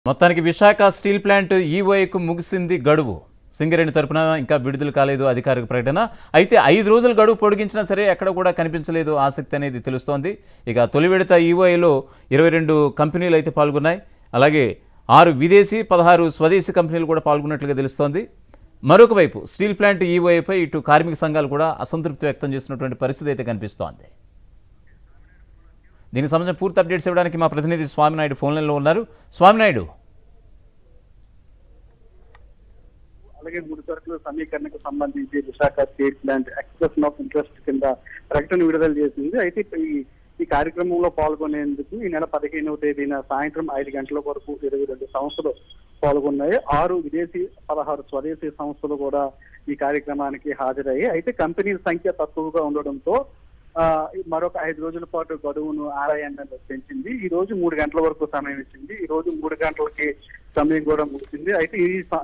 మొత్తానికి Visakha steel plant ఈఓఐకు ముగిసింది గడువు సింగరేణి తరపున ఇంకా విడుదల కాలేదు అధికారిక ప్రకటన అయితే ఐదు రోజులు గడువు పొడిగించినా సరే ఎక్కడ కూడా కనిపించలేదు ఆసక్తి అనేది తెలుస్తోంది ఇక తొలి విడత ఈఓఐలో ఇరవై రెండు కంపెనీలు అయితే పాల్గొన్నాయి అలాగే ఆరు విదేశీ పదహారు స్వదేశీ కంపెనీలు కూడా పాల్గొన్నట్లుగా తెలుస్తోంది మరొక వైపు స్టీల్ ప్లాంట్ ఈఓఐపై ఇటు కార్మిక సంఘాలు కూడా అసంతృప్తి వ్యక్తం చేస్తున్నటువంటి పరిస్థితి అయితే కనిపిస్తోంది దీనికి సంబంధించిన పూర్తి అప్డేట్స్ ఇవ్వడానికి మా ప్రతినిధి స్వామినాయుడు ఫోన్ లైన్లో ఉన్నారు స్వామినాయుడు అలాగే మూడు సరుకుల సమీకరణకు సంబంధించి Visakha state plant expression of interest కింద ప్రకటన విడుదల చేసింది అయితే ఈ ఈ కార్యక్రమంలో పాల్గొనేందుకు ఈ నెల పదిహేనవ తేదీన సాయంత్రం ఐదు గంటల వరకు ఇరవై రెండు సంస్థలు పాల్గొన్నాయి ఆరు విదేశీ పదహారు స్వదేశీ సంస్థలు కూడా ఈ కార్యక్రమానికి హాజరయ్యాయి అయితే కంపెనీల సంఖ్య తక్కువగా ఉండడంతో ఆ, మరొక ఐదు రోజుల పాటు గడువును ఆర్ఐఎన్ఎల్ పెంచింది ఈ రోజు మూడు గంటల వరకు సమయం ఇచ్చింది ఈ రోజు మూడు గంటలకి సమయం కూడా ముగిసింది అయితే ఈ స-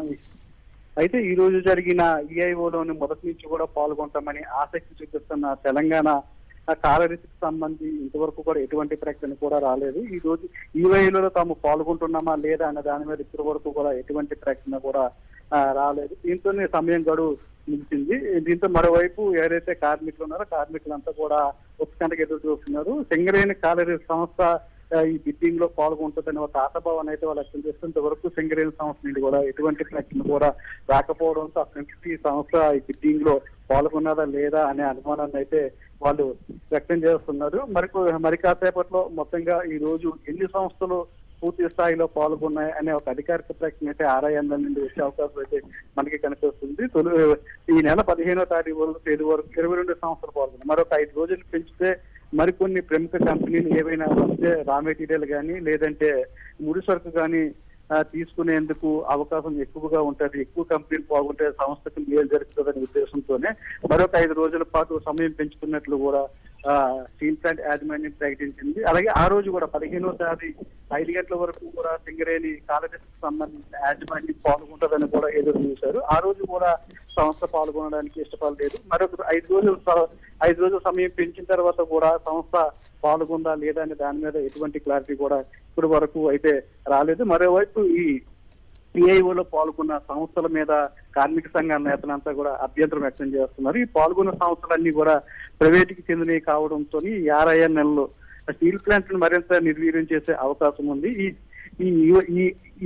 అయితే ఈ రోజు జరిగిన ఈఐఓలోని మొదటి నుంచి కూడా పాల్గొంటామని ఆసక్తి చూపిస్తున్న తెలంగాణ ఆ కాలరీతికి సంబంధించి ఇంతవరకు కూడా ఎటువంటి ప్రకటన కూడా రాలేదు ఈ రోజు ఈఐఓలో తాము పాల్గొంటున్నామా లేదా అన్న దాని మీద ఇప్పటి వరకు కూడా ఎటువంటి ప్రకటన కూడా ఆ, రాలేదు దీంతోనే సమయం గడువు ముగిసింది దీంతో మరోవైపు ఎవరైతే కార్మికులు ఉన్నారో కార్మికులంతా కూడా ఉత్కంఠకు ఎదురు చూస్తున్నారు సింగరేణి కాలరీ సంస్థ ఆ, ఈ బిడ్డింగ్ లో పాల్గొంటుందని ఒక ఆశాభావాన్ని అయితే వాళ్ళు వ్యక్తం చేస్తున్నంత వరకు సింగరేణి సంస్థ నుండి కూడా ఎటువంటి ప్రకటన కూడా రాకపోవడంతో అసలు ఈ సంస్థ ఈ బిడ్డింగ్ లో పాల్గొన్నదా లేదా అనే అనుమానాన్ని అయితే వాళ్ళు వ్యక్తం చేస్తున్నారు మరి మరి కాసేపట్లో మొత్తంగా ఈ రోజు ఎన్ని సంస్థలు పూర్తి స్థాయిలో పాల్గొన్నాయి అనే ఒక అధికారిక ప్రకటన అయితే ఆర్ఐఎంఎల్ నుండి వచ్చే అవకాశం అయితే మనకి కనిపిస్తుంది తొలి ఈ నెల పదిహేనో తారీఖు వరకు తేదీ వరకు ఇరవై రెండు సంవత్సరాలు పాల్గొన్నాయి మరొక ఐదు రోజులు పెంచితే మరికొన్ని ప్రముఖ కంపెనీలు ఏవైనా వస్తే రా మెటీరియల్ కానీ లేదంటే ముడి సరుకు కానీ ఆ, తీసుకునేందుకు అవకాశం ఎక్కువగా ఉంటది ఎక్కువ కంపెనీలు బాగుంటే సంస్థకు మేలు జరుగుతుందనే ఉద్దేశంతోనే మరొక ఐదు రోజుల పాటు సమయం పెంచుకున్నట్లు కూడా ఆ, స్టీల్ ప్లాంట్ యాజమాన్యం ప్రకటించింది అలాగే ఆ రోజు కూడా పదిహేనో తేదీ ఐదు గంటల వరకు కూడా సింగరేణి కాలజెస్కి సంబంధించిన యాజమాన్యం పాల్గొంటుందని కూడా ఎదురు చూశారు ఆ రోజు కూడా సంస్థ పాల్గొనడానికి ఇష్టపడలేదు మరొక ఐదు రోజులు స- ఐదు రోజుల సమయం పెంచిన తర్వాత కూడా సంస్థ పాల్గొందా లేదా అనే దాని మీద ఎటువంటి క్లారిటీ కూడా ఇప్పటి వరకు అయితే రాలేదు మరోవైపు ఈ పిఐఓలో పాల్గొన్న సంస్థల మీద కార్మిక సంఘాల నేతలంతా కూడా అభ్యంతరం వ్యక్తం చేస్తున్నారు ఈ పాల్గొన్న సంస్థలన్నీ కూడా ప్రైవేట్కి చెందినవి కావడంతో ఈ ఆర్ఐఎన్ఎల్ స్టీల్ ప్లాంట్ మరింత నిర్వీర్యం చేసే అవకాశం ఉంది ఈ ఈ ఈ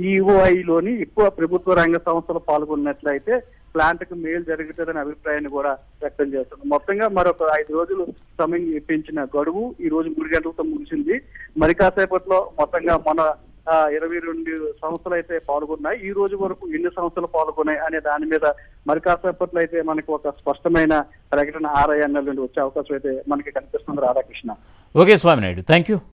ఈఓఐలోని ఎక్కువ ప్రభుత్వ రంగ సంస్థలు పాల్గొన్నట్లయితే ప్లాంట్ కు మేలు జరుగుతుందనే అభిప్రాయాన్ని కూడా వ్యక్తం చేస్తుంది మొత్తంగా మరొక ఐదు రోజులు సమయం పెంచిన గడువు ఈ రోజు మూడు గంటలతో ముగిసింది మరి కాసేపట్లో మొత్తంగా మన ఆ, ఇరవై రెండు సంస్థలు అయితే పాల్గొన్నాయి ఈ రోజు వరకు ఎన్ని సంస్థలు పాల్గొన్నాయి అనే దాని మీద మరి కాసేపట్లో అయితే మనకు ఒక స్పష్టమైన ప్రకటన ఆర్ఐఎన్ఎల్ నుండి వచ్చే అవకాశం అయితే మనకి కనిపిస్తుంది Radhakrishna okay Swaminaidu thank you